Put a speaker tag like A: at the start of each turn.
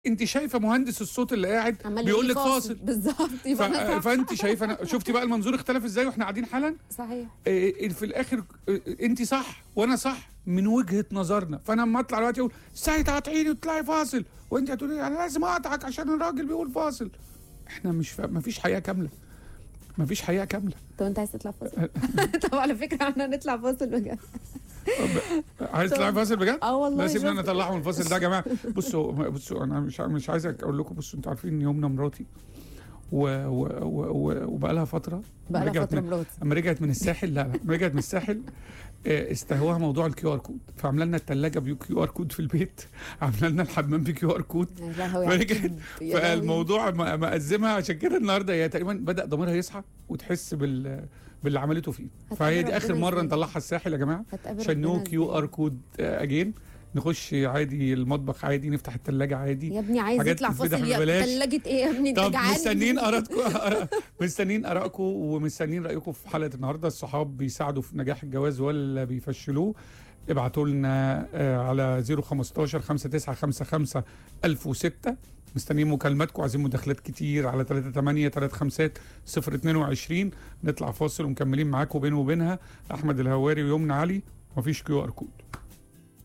A: انت شايفه مهندس الصوت اللي قاعد
B: عمال
A: بيقول لك
B: يقول
A: فاصل
B: بالظبط
A: ف...
B: يبقى أنا صح.
A: فانت شايفه أنا... شفتي بقى المنظور اختلف ازاي واحنا قاعدين حالا
B: صحيح
A: إيه، في الاخر انت صح وانا صح من وجهه نظرنا فانا لما اطلع دلوقتي اقول ساعه تقاطعيني وتطلعي فاصل وانت هتقولي انا لازم اقطعك عشان الراجل بيقول فاصل احنا مش فا... مفيش حياه كامله مفيش حياه كامله
B: طب انت عايز تطلع فاصل طب على فكره احنا نطلع فاصل بجد
A: عايز تطلعي فاصل بجد؟
B: اه والله
A: لا سيبنا
B: شفت.
A: نطلعهم الفاصل ده يا جماعه بصوا بصوا انا مش مش عايز اقول لكم بصوا انتوا عارفين ان يومنا مراتي و و و و وبقى لها فتره
B: بقى لها
A: رجعت
B: فتره
A: من-
B: مراتي
A: اما رجعت من الساحل لا لا لما رجعت من الساحل آه، استهواها موضوع الكيو ار كود فعملنا لنا الثلاجه بكيو ار كود في البيت عملنا لنا الحمام بكيو ار كود
B: يا لهوي
A: فرجعت
B: أكيد. يا لهوي.
A: فالموضوع م- مأزمها عشان كده النهارده هي تقريبا بدا ضميرها يصحى وتحس بال باللي عملته فيه فهي دي
B: ربنا
A: اخر مره
B: يسلمك.
A: نطلعها الساحل يا جماعه
B: هتقابل
A: عشان نو
B: ربنا
A: كيو
B: إزاي؟
A: ار كود اجين نخش عادي المطبخ عادي نفتح الثلاجه عادي
B: يا ابني عايز
A: حاجات
B: يطلع
A: تتفتح
B: فاصل يا
A: ببلاش.
B: ثلاجه ايه يا ابني انت
A: طب
B: جعان
A: مستنيين ارائكم مستنيين ارائكم ومستنيين رايكم في حلقه النهارده الصحاب بيساعدوا في نجاح الجواز ولا بيفشلوه ابعتوا لنا آه، على 015 5955 1006 مستنيين مكالماتكم عايزين مداخلات كتير على 38 35 022 نطلع فاصل ومكملين معاكم بينه وبينها احمد الهواري ويمنى علي مفيش كيو ار كود